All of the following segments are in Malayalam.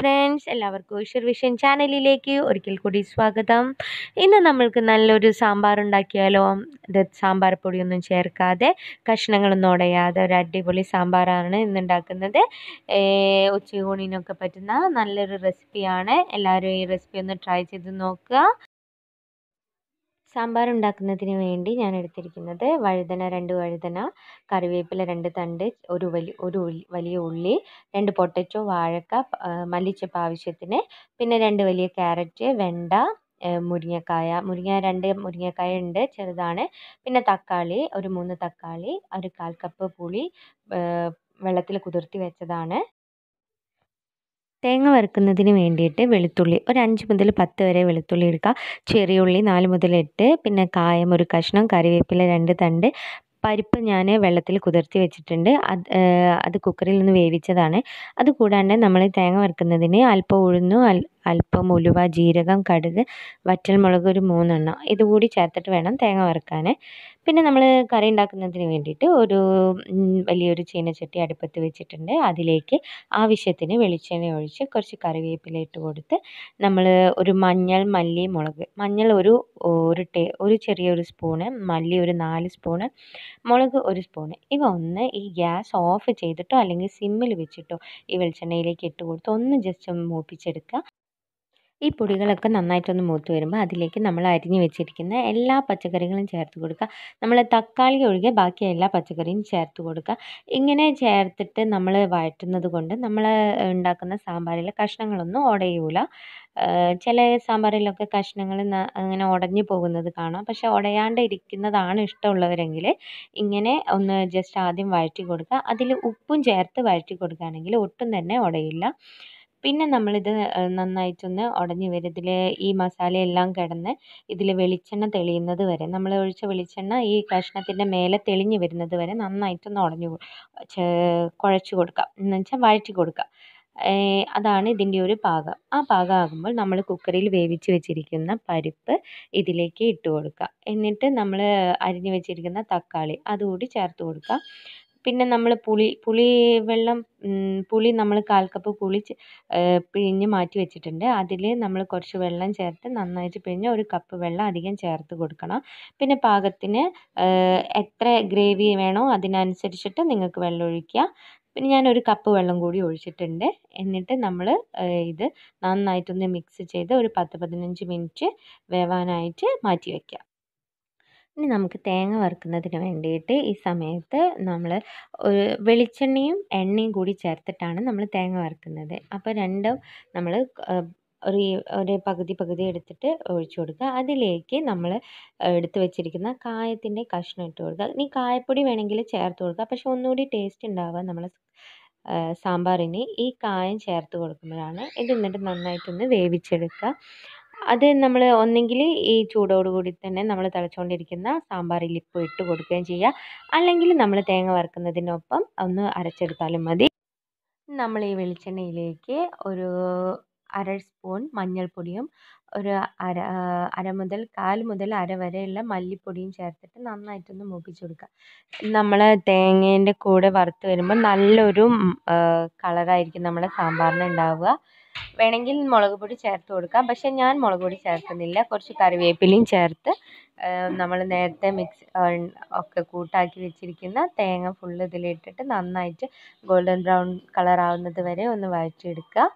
ഫ്രണ്ട്സ് എല്ലാവർക്കും ഈശ്വർ വിഷൻ ചാനലിലേക്ക് ഒരിക്കൽ കൂടി സ്വാഗതം ഇന്ന് നമ്മൾക്ക് നല്ലൊരു സാമ്പാർ ഉണ്ടാക്കിയാലോ ഇത് സാമ്പാർ പൊടിയൊന്നും ചേർക്കാതെ കഷ്ണങ്ങളൊന്നും ഉടയാതെ ഒരു അടിപൊളി സാമ്പാറാണ് ഇന്ന് ഉണ്ടാക്കുന്നത് ഏഹ് ഉച്ചയൂണിനൊക്കെ പറ്റുന്ന നല്ലൊരു റെസിപ്പിയാണ് എല്ലാവരും ഈ റെസിപ്പി ഒന്ന് ട്രൈ ചെയ്ത് നോക്കുക സാമ്പാർ ഉണ്ടാക്കുന്നതിന് വേണ്ടി ഞാൻ എടുത്തിരിക്കുന്നത് വഴുതന രണ്ട് വഴുതന കറിവേപ്പില രണ്ട് തണ്ട് ഒരു വലിയ ഒരു ഉള്ളി വലിയ ഉള്ളി രണ്ട് പൊട്ടറ്റോ വാഴക്ക ആ, മല്ലിച്ചപ്പ് ആവശ്യത്തിന് പിന്നെ രണ്ട് വലിയ ക്യാരറ്റ് വെണ്ട ഏ, മുരിങ്ങക്കായ മുരിങ്ങ രണ്ട് മുരിങ്ങക്കായ ഉണ്ട് ചെറുതാണ് പിന്നെ തക്കാളി ഒരു മൂന്ന് തക്കാളി ഒരു കാൽ കപ്പ് പുളി വെള്ളത്തിൽ കുതിർത്തി വെച്ചതാണ് തേങ്ങ വറുക്കുന്നതിന് വേണ്ടിയിട്ട് വെളുത്തുള്ളി ഒരു അഞ്ച് മുതൽ പത്ത് വരെ വെളുത്തുള്ളി എടുക്കുക ചെറിയ ഉള്ളി നാല് മുതൽ എട്ട് പിന്നെ കായം ഒരു കഷ്ണം കറിവേപ്പില രണ്ട് തണ്ട് പരിപ്പ് ഞാൻ വെള്ളത്തിൽ കുതിർത്തി വെച്ചിട്ടുണ്ട് അത് അത് കുക്കറിൽ നിന്ന് വേവിച്ചതാണ് അത് കൂടാണ്ട് നമ്മൾ തേങ്ങ വറുക്കുന്നതിന് അല്പം ഉഴുന്നു അൽ അല്പം ഉലുവ ജീരകം കടുക് വറ്റൽമുളക് ഒരു മൂന്നെണ്ണം ഇതുകൂടി ചേർത്തിട്ട് വേണം തേങ്ങ വറുക്കാൻ പിന്നെ നമ്മൾ കറി ഉണ്ടാക്കുന്നതിന് വേണ്ടിയിട്ട് ഒരു ഉം, വലിയൊരു ചീനച്ചട്ടി അടുപ്പത്ത് വെച്ചിട്ടുണ്ട് അതിലേക്ക് ആവശ്യത്തിന് വെളിച്ചെണ്ണ ഒഴിച്ച് കുറച്ച് കറിവേപ്പില ഇട്ട് കൊടുത്ത് നമ്മൾ ഒരു മഞ്ഞൾ മല്ലി മുളക് മഞ്ഞൾ ഒരു ഒരു ടേ ഒരു ചെറിയൊരു സ്പൂണ് മല്ലി ഒരു നാല് സ്പൂണ് മുളക് ഒരു സ്പൂണ് ഇവ ഒന്ന് ഈ ഗ്യാസ് ഓഫ് ചെയ്തിട്ടോ അല്ലെങ്കിൽ സിമ്മിൽ വെച്ചിട്ടോ ഈ വെളിച്ചെണ്ണയിലേക്ക് ഇട്ട് കൊടുത്ത് ഒന്ന് ജസ്റ്റ് ഒന്ന് മൂപ്പിച്ചെടുക്കുക ഈ പൊടികളൊക്കെ നന്നായിട്ടൊന്ന് മൂത്ത് വരുമ്പോൾ അതിലേക്ക് നമ്മൾ അരിഞ്ഞ് വെച്ചിരിക്കുന്ന എല്ലാ പച്ചക്കറികളും ചേർത്ത് കൊടുക്കുക നമ്മൾ തക്കാളി ഒഴികെ ബാക്കി എല്ലാ പച്ചക്കറിയും ചേർത്ത് കൊടുക്കുക ഇങ്ങനെ ചേർത്തിട്ട് നമ്മൾ വഴറ്റുന്നത് കൊണ്ട് നമ്മൾ ഉണ്ടാക്കുന്ന സാമ്പാറിലെ കഷ്ണങ്ങളൊന്നും ഉടയൂല ചില സാമ്പാറിലൊക്കെ കഷ്ണങ്ങൾ അങ്ങനെ ഉടഞ്ഞു പോകുന്നത് കാണാം പക്ഷെ ഉടയാണ്ട് ഇരിക്കുന്നതാണ് ഇഷ്ടമുള്ളവരെങ്കിൽ ഇങ്ങനെ ഒന്ന് ജസ്റ്റ് ആദ്യം വഴറ്റി കൊടുക്കുക അതിൽ ഉപ്പും ചേർത്ത് വഴറ്റി കൊടുക്കുകയാണെങ്കിൽ ഒട്ടും തന്നെ ഉടയില്ല പിന്നെ നമ്മളിത് ഏഹ് നന്നായിട്ടൊന്ന് ഉടഞ്ഞ് വരും ഇതിൽ ഈ മസാലയെല്ലാം കിടന്ന് ഇതിൽ വെളിച്ചെണ്ണ തെളിയുന്നത് വരെ നമ്മൾ ഒഴിച്ച വെളിച്ചെണ്ണ ഈ കഷ്ണത്തിൻ്റെ മേലെ തെളിഞ്ഞ് വരുന്നത് വരെ നന്നായിട്ടൊന്ന് ഉടഞ്ഞു കുഴച്ച് കൊടുക്കുക എന്ന് വെച്ചാൽ വഴറ്റി കൊടുക്കുക ഏഹ് അതാണ് ഇതിൻ്റെ ഒരു പാകം ആ പാകം ആകുമ്പോൾ നമ്മൾ കുക്കറിൽ വേവിച്ച് വെച്ചിരിക്കുന്ന പരിപ്പ് ഇതിലേക്ക് ഇട്ട് കൊടുക്കുക എന്നിട്ട് നമ്മൾ അരിഞ്ഞ് വെച്ചിരിക്കുന്ന തക്കാളി അതുകൂടി ചേർത്ത് കൊടുക്കുക പിന്നെ നമ്മൾ പുളി പുളി വെള്ളം ഉം, പുളി നമ്മൾ കാൽ കപ്പ് പുളി ചെ- ഏഹ് പിഴിഞ്ഞ് മാറ്റി വെച്ചിട്ടുണ്ട് അതിൽ നമ്മൾ കുറച്ച് വെള്ളം ചേർത്ത് നന്നായിട്ട് പിഴിഞ്ഞ് ഒരു കപ്പ് വെള്ളം അധികം ചേർത്ത് കൊടുക്കണം പിന്നെ പാകത്തിന് ഏഹ് എത്ര ഗ്രേവി വേണോ അതിനനുസരിച്ചിട്ട് നിങ്ങൾക്ക് വെള്ളം ഒഴിക്കുക പിന്നെ ഞാൻ ഒരു കപ്പ് വെള്ളം കൂടി ഒഴിച്ചിട്ടുണ്ട് എന്നിട്ട് നമ്മൾ ഇത് നന്നായിട്ടൊന്ന് മിക്സ് ചെയ്ത് ഒരു പത്ത് പതിനഞ്ച് മിനിറ്റ് വേവാനായിട്ട് മാറ്റി വയ്ക്കുക ഇനി നമുക്ക് തേങ്ങ വറുക്കുന്നതിന് വേണ്ടിയിട്ട് ഈ സമയത്ത് നമ്മൾ ഒരു വെളിച്ചെണ്ണയും എണ്ണയും കൂടി ചേർത്തിട്ടാണ് നമ്മൾ തേങ്ങ വറുക്കുന്നത് അപ്പോൾ രണ്ടും നമ്മൾ ഒരു ഒരു പകുതി പകുതി എടുത്തിട്ട് ഒഴിച്ചു കൊടുക്കുക അതിലേക്ക് നമ്മൾ എടുത്ത് വെച്ചിരിക്കുന്ന കായത്തിൻ്റെ കഷ്ണം ഇട്ട് കൊടുക്കുക ഇനി കായപ്പൊടി വേണമെങ്കിൽ ചേർത്ത് കൊടുക്കുക പക്ഷെ ഒന്നുകൂടി ടേസ്റ്റ് ഉണ്ടാവുക നമ്മൾ സാമ്പാറിന് ഈ കായം ചേർത്ത് കൊടുക്കുമ്പോഴാണ് ഇത് എന്നിട്ട് നന്നായിട്ടൊന്ന് വേവിച്ചെടുക്കുക അത് നമ്മൾ ഒന്നെങ്കിൽ ഈ ചൂടോടുകൂടി തന്നെ നമ്മൾ തിളച്ചുകൊണ്ടിരിക്കുന്ന സാമ്പാറിൽ ഇപ്പോൾ ഇട്ട് കൊടുക്കുകയും ചെയ്യുക അല്ലെങ്കിൽ നമ്മൾ തേങ്ങ വറുക്കുന്നതിനൊപ്പം ഒന്ന് അരച്ചെടുത്താലും മതി നമ്മൾ ഈ വെളിച്ചെണ്ണയിലേക്ക് ഒരു അര സ്പൂൺ മഞ്ഞൾപ്പൊടിയും ഒരു അര ആ, അര മുതൽ കാൽ മുതൽ അര വരെയുള്ള മല്ലിപ്പൊടിയും ചേർത്തിട്ട് നന്നായിട്ടൊന്ന് മൂപ്പിച്ച് കൊടുക്കുക നമ്മൾ തേങ്ങേൻ്റെ കൂടെ വറുത്ത് വരുമ്പോൾ നല്ലൊരു കളറായിരിക്കും നമ്മുടെ സാമ്പാറിന് ഉണ്ടാവുക വേണമെങ്കിൽ മുളക് പൊടി ചേർത്ത് കൊടുക്കാം പക്ഷെ ഞാൻ മുളക് പൊടി ചേർക്കുന്നില്ല കുറച്ച് കറിവേപ്പിലയും ചേർത്ത് നമ്മൾ നേരത്തെ മിക്സ് ഒക്കെ കൂട്ടാക്കി വെച്ചിരിക്കുന്ന തേങ്ങ ഫുള്ള് ഇതിലിട്ടിട്ട് നന്നായിട്ട് ഗോൾഡൻ ബ്രൗൺ കളർ ആവുന്നത് വരെ ഒന്ന് വഴറ്റിയെടുക്കുക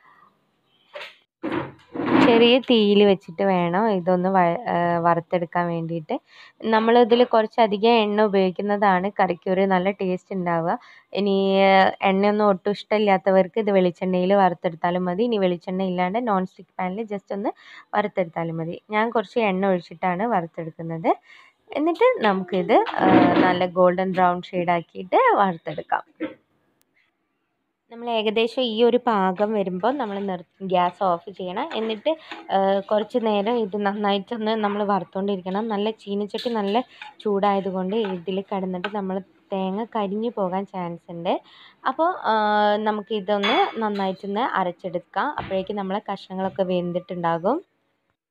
ചെറിയ തീയിൽ വെച്ചിട്ട് വേണം ഇതൊന്ന് വ വറുത്തെടുക്കാൻ വേണ്ടിയിട്ട് നമ്മൾ ഇതിൽ കുറച്ചധികം എണ്ണ ഉപയോഗിക്കുന്നതാണ് കറിക്ക് ഒരു നല്ല ടേസ്റ്റ് ഉണ്ടാവുക ഇനി ഏഹ്, എണ്ണയൊന്നും ഒട്ടും ഇഷ്ടമില്ലാത്തവർക്ക് ഇത് വെളിച്ചെണ്ണയിൽ വറുത്തെടുത്താലും മതി ഇനി വെളിച്ചെണ്ണ ഇല്ലാണ്ട് നോൺ സ്റ്റിക്ക് പാനിൽ ജസ്റ്റ് ഒന്ന് വറുത്തെടുത്താലും മതി ഞാൻ കുറച്ച് എണ്ണ ഒഴിച്ചിട്ടാണ് വറുത്തെടുക്കുന്നത് എന്നിട്ട് നമുക്കിത് ഏഹ്, നല്ല ഗോൾഡൻ ബ്രൗൺ ഷെയ്ഡാക്കിയിട്ട് വറുത്തെടുക്കാം നമ്മൾ ഏകദേശം ഈ ഒരു പാകം വരുമ്പോൾ നമ്മൾ നിർ ഗ്യാസ് ഓഫ് ചെയ്യണം എന്നിട്ട് ഏഹ്, കുറച്ച് നേരം ഇത് നന്നായിട്ടൊന്ന് നമ്മൾ വറുത്തുകൊണ്ടിരിക്കണം നല്ല ചീനച്ചട്ടി നല്ല ചൂടായതുകൊണ്ട് ഇതിൽ കിടന്നിട്ട് നമ്മൾ തേങ്ങ കരിഞ്ഞു പോകാൻ ചാൻസ് ഉണ്ട് അപ്പോൾ നമുക്കിതൊന്ന് നന്നായിട്ടൊന്ന് അരച്ചെടുക്കാം അപ്പോഴേക്കും നമ്മളെ കഷ്ണങ്ങളൊക്കെ വെന്തിട്ടുണ്ടാകും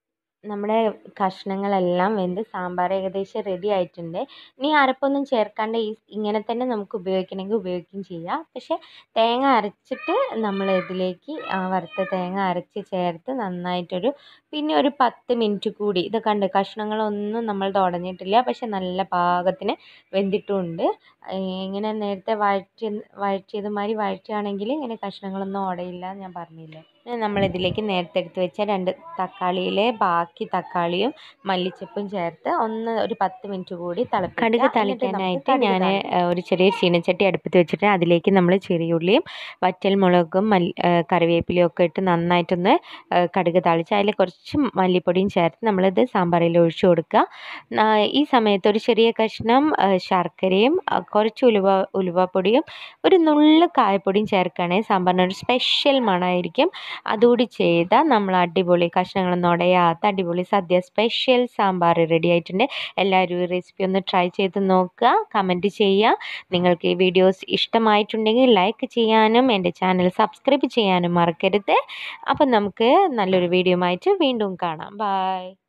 നമ്മുടെ കഷ്ണങ്ങളെല്ലാം വെന്ത് സാമ്പാർ ഏകദേശം റെഡി ആയിട്ടുണ്ട് ഇനി അരപ്പൊന്നും ചേർക്കാണ്ട് ഈ ഇങ്ങനെ തന്നെ നമുക്ക് ഉപയോഗിക്കണമെങ്കിൽ ഉപയോഗിക്കുകയും ചെയ്യാം പക്ഷേ തേങ്ങ അരച്ചിട്ട് നമ്മൾ ഇതിലേക്ക് ആ വറുത്ത തേങ്ങ അരച്ച് ചേർത്ത് നന്നായിട്ടൊരു പിന്നെ ഒരു പത്ത് മിനിറ്റ് കൂടി ഇത് കണ്ട് കഷ്ണങ്ങളൊന്നും നമ്മൾ ഉടഞ്ഞിട്ടില്ല പക്ഷെ നല്ല പാകത്തിന് വെന്തിട്ടുമുണ്ട് ഇങ്ങനെ നേരത്തെ വഴറ്റി വഴറ്റിയത് മാതിരി വഴറ്റുകയാണെങ്കിൽ ഇങ്ങനെ കഷ്ണങ്ങളൊന്നും ഉടയില്ല എന്ന് ഞാൻ പറഞ്ഞില്ലേ പിന്നെ നമ്മളിതിലേക്ക് നേരത്തെ എടുത്ത് വെച്ച രണ്ട് തക്കാളിയിലെ ബാക്കി തക്കാളിയും മല്ലിച്ചപ്പും ചേർത്ത് ഒന്ന് ഒരു പത്ത് മിനിറ്റ് കൂടി തിളപ്പിക്കുക കടുക് താളിക്കാനായിട്ട് ഞാൻ ഒരു ചെറിയ ചീനച്ചട്ടി അടുപ്പത്ത് വെച്ചിട്ട് അതിലേക്ക് നമ്മൾ ചെറിയുള്ളിയും വറ്റൽമുളകും മല്ലി കറിവേപ്പിലയും ഒക്കെ ഇട്ട് നന്നായിട്ടൊന്ന് കടുക് താളിച്ച് അതിൽ കുറച്ച് മല്ലിപ്പൊടിയും ചേർത്ത് നമ്മളിത് സാമ്പാറിൽ ഒഴിച്ചു കൊടുക്കുക ഈ സമയത്ത് ഒരു ചെറിയ കഷ്ണം ശർക്കരയും കുറച്ച് ഉലുവ ഉലുവപ്പൊടിയും ഒരു നുള്ള് കായപ്പൊടിയും ചേർക്കുകയാണെങ്കിൽ സാമ്പാറിന് ഒരു സ്പെഷ്യൽ മണമായിരിക്കും അതുകൂടി ചെയ്താൽ നമ്മൾ അടിപൊളി കഷ്ണങ്ങളൊന്നും ഉടയാത്ത അടിപൊളി സദ്യ സ്പെഷ്യൽ സാമ്പാർ റെഡി ആയിട്ടുണ്ട് എല്ലാവരും ഈ റെസിപ്പി ഒന്ന് ട്രൈ ചെയ്ത് നോക്കുക കമൻറ്റ് ചെയ്യുക നിങ്ങൾക്ക് ഈ വീഡിയോസ് ഇഷ്ടമായിട്ടുണ്ടെങ്കിൽ ലൈക്ക് ചെയ്യാനും എൻ്റെ ചാനൽ സബ്സ്ക്രൈബ് ചെയ്യാനും മറക്കരുത് അപ്പം നമുക്ക് നല്ലൊരു വീഡിയോ ആയിട്ട് വീണ്ടും കാണാം ബായ്